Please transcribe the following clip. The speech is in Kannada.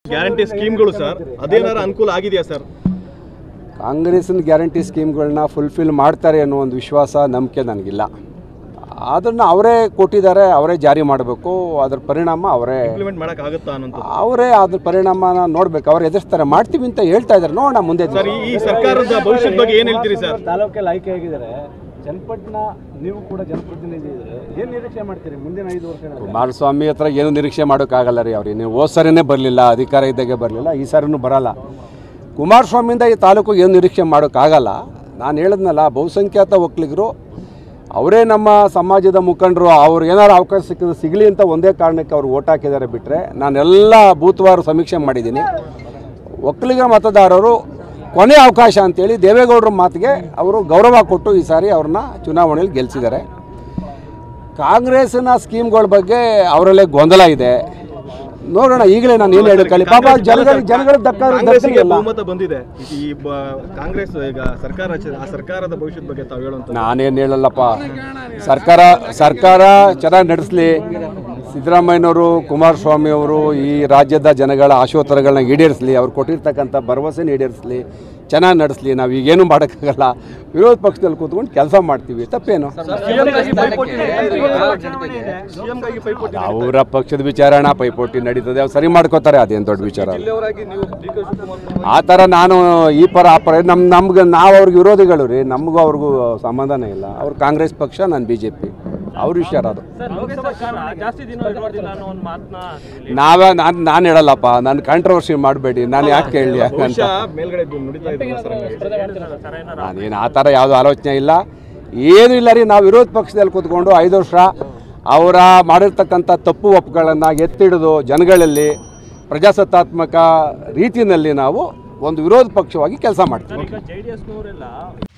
ಗ್ಯಾರಂಟಿ ಸ್ಕೀಮ್ಗಳು ಸರ್ ಅದೇನಾರ ಅನುಕೂಲ ಆಗಿದೆಯಾ ಸರ್ ಕಾಂಗ್ರೆಸ್ನ ಗ್ಯಾರಂಟಿ ಸ್ಕೀಮ್ಗಳನ್ನ ಫುಲ್ಫಿಲ್ ಮಾಡ್ತಾರೆ ಅನ್ನೋ ಒಂದು ವಿಶ್ವಾಸ ನಂಬಿಕೆ ನನಗಿಲ್ಲ ಅದನ್ನು ಅವರೇ ಕೊಟ್ಟಿದ್ದಾರೆ ಅವರೇ ಜಾರಿ ಮಾಡಬೇಕು ಅದ್ರ ಪರಿಣಾಮ ಅವರೇ ಇಂಪ್ಲಿಮೆಂಟ್ ಮಾಡಕ್ ಆಗುತ್ತಾ ಅನ್ನೋದು ಅವರೇ ಅದ್ರ ಪರಿಣಾಮನ ನೋಡ್ಬೇಕು ಅವ್ರು ಎದುರಿಸ್ತಾರೆ ಮಾಡ್ತೀವಿ ಅಂತ ಹೇಳ್ತಾ ಇದ್ದಾರೆ ನೋಡೋಣ ಮುಂದೆ ಸರ್ ಈ- ಈ ಸರ್ಕಾರದ ಭವಿಷ್ಯದ ಬಗ್ಗೆ ಏನ್ ಹೇಳ್ತೀರಿ ಸರ್ ತಾಲೂಕಲ್ಲಿ ಆಯ್ಕೆ ಆಗಿದ್ದಾರೆ ಜನಪಟ್ನ ನೀವು ಕೂಡ ಜನಪ್ರತಿನಿಧಿ ಇದ್ರೆ ಏನ್ ನಿರೀಕ್ಷೆ ಮಾಡ್ತೀರಿ ಮುಂದಿನ ಐದು ವರ್ಷಗಳಲ್ಲಿ ಕುಮಾರಸ್ವಾಮಿ ಹತ್ರ ಏನು ನಿರೀಕ್ಷೆ ಮಾಡೋಕ್ಕಾಗಲ್ಲ ರೀ ಅವ್ರಿಗೆ ನೀವು ಹೋದ ಸರಿನೇ ಬರಲಿಲ್ಲ ಅಧಿಕಾರ ಇದ್ದಾಗೆ ಬರಲಿಲ್ಲ ಈ ಸಾರಿನೂ ಬರಲ್ಲ ಕುಮಾರಸ್ವಾಮಿಯಿಂದ ಈ ತಾಲೂಕು ಏನು ನಿರೀಕ್ಷೆ ಮಾಡೋಕ್ಕಾಗಲ್ಲ ನಾನು ಹೇಳಿದ್ನಲ್ಲ ಬಹುಸಂಖ್ಯಾತ ಒಕ್ಕಲಿಗರು ಅವರೇ ನಮ್ಮ ಸಮಾಜದ ಮುಖಂಡರು ಅವ್ರು ಏನಾರು ಅವಕಾಶ ಸಿಕ್ಕಿದ್ರೆ ಸಿಗಲಿ ಅಂತ ಒಂದೇ ಕಾರಣಕ್ಕೆ ಅವ್ರು ಓಟ್ ಹಾಕಿದ್ದಾರೆ ಬಿಟ್ಟರೆ ನಾನೆಲ್ಲ ಬೂತ್ವಾರು ಸಮೀಕ್ಷೆ ಮಾಡಿದ್ದೀನಿ ಒಕ್ಕಲಿಗ ಮತದಾರರು ಕೊನೆ ಅವಕಾಶ ಅಂತೇಳಿ ದೇವೇಗೌಡರ ಮಾತಿಗೆ ಅವರು ಗೌರವ ಕೊಟ್ಟು ಈ ಸಾರಿ ಅವ್ರನ್ನ ಚುನಾವಣೆಯಲ್ಲಿ ಗೆಲ್ಲಿಸಿದ್ದಾರೆ ಕಾಂಗ್ರೆಸ್ನ ಸ್ಕೀಮ್ಗಳ ಬಗ್ಗೆ ಅವರಲ್ಲೇ ಗೊಂದಲ ಇದೆ ನೋಡೋಣ ಈಗಲೇ ನಾನು ಏನು ಹೇಳಕ್ಕಲ್ಲಿ ಪಾಪ ಜನಗಳಿಗೆ ಜನಗಳಿಗೆ ದಕ್ಕ ಕಾಂಗ್ರೆಸ್ಗೆ ದಕ್ಕಲಿಲ್ಲ ಬಹುಮತ ಬಂದಿದೆ ಈ ಬ- ಕಾಂಗ್ರೆಸ್ ಈಗ ಸರ್ಕಾರ ರಚನೆ- ಆ ಸರ್ಕಾರದ ಭವಿಷ್ಯದ ಬಗ್ಗೆ ತಾವು ಹೇಳುವಂತ ನಾನೇನು ಹೇಳಲ್ಲಪ್ಪ ಸರ್ಕಾರ ಸರ್ಕಾರ ಚೆನ್ನಾಗಿ ನಡೆಸಲಿ ಸಿದ್ದರಾಮಯ್ಯನವರು ಕುಮಾರಸ್ವಾಮಿ ಅವರು ಈ ರಾಜ್ಯದ ಜನಗಳ ಆಶೋತ್ತರಗಳನ್ನ ಈಡೇರಿಸಲಿ ಅವ್ರು ಕೊಟ್ಟಿರ್ತಕ್ಕಂಥ ಭರವಸೆನ ಈಡೇರಿಸಲಿ ಚೆನ್ನಾಗಿ ನಡೆಸಲಿ ನಾವು ಈಗೇನು ಮಾಡೋಕ್ಕಾಗಲ್ಲ ವಿರೋಧ ಪಕ್ಷದಲ್ಲಿ ಕೂತ್ಕೊಂಡು ಕೆಲಸ ಮಾಡ್ತೀವಿ ತಪ್ಪೇನು ಸಿಎಂಗಾಗಿ ಪೈಪೋಟಿ ಅವರ ಪಕ್ಷದ ವಿಚಾರಣ ಪೈಪೋಟಿ ನಡೀತದೆ ಅವ್ರು ಸರಿ ಮಾಡ್ಕೋತಾರೆ ಅದೇನು ದೊಡ್ಡ ವಿಚಾರ ಅಲ್ಲ. ಆ ಥರ ನಾನು ಈ ಪರ ಆ ಪರ ನಮ್ಮ ನಮ್ಗೆ ನಾವು ಅವ್ರಿಗೆ ವಿರೋಧಿಗಳು ರೀ ನಮಗೂ ಅವ್ರಿಗೂ ಸಂಬಂಧನೇ ಇಲ್ಲ ಅವ್ರು ಕಾಂಗ್ರೆಸ್ ಪಕ್ಷ ನಾನು ಬಿ ಜೆ ಪಿ ಅವ್ರ ವಿಚಾರ ಅದು ಜಾಸ್ತಿ ದಿನ ಇರೋದಿಲ್ಲ ಅನ್ನೋ ಒಂದು ಮಾತನ್ನ ನಾವೇ ನಾನು ನಾನು ಹೇಳಲ್ಲಪ್ಪ ನಾನು ಕಾಂಟ್ರವರ್ಸಿ ಮಾಡಬೇಡಿ ನಾನು ಯಾಕೆ ಹೇಳಲಿ ಅಂತ ಬಹುಶಃ ಮೇಲ್ಗಡೆ ನುಡಿತಾ ಇದ್ದಾರೆ ಸರ್ ಹಂಗಾಗಿ. ನಾನೇನು ಆ ಥರ ಯಾವುದೂ ಆಲೋಚನೆ ಇಲ್ಲ ಏನೂ ಇಲ್ಲ ರೀ ನಾವು ವಿರೋಧ ಪಕ್ಷದಲ್ಲಿ ಕೂತ್ಕೊಂಡು ಐದು ವರ್ಷ ಅವರ ಮಾಡಿರ್ತಕ್ಕಂಥ ತಪ್ಪು ಒಪ್ಪುಗಳನ್ನು ಎತ್ತಿಡಿದು ಜನಗಳಲ್ಲಿ ಪ್ರಜಾಸತ್ತಾತ್ಮಕ ರೀತಿಯಲ್ಲಿ ನಾವು ಒಂದು ವಿರೋಧ ಪಕ್ಷವಾಗಿ ಕೆಲಸ ಮಾಡ್ತೀವಿ ಈಗ ಜೆ ಡಿ ಎಸ್ನವರೆಲ್ಲ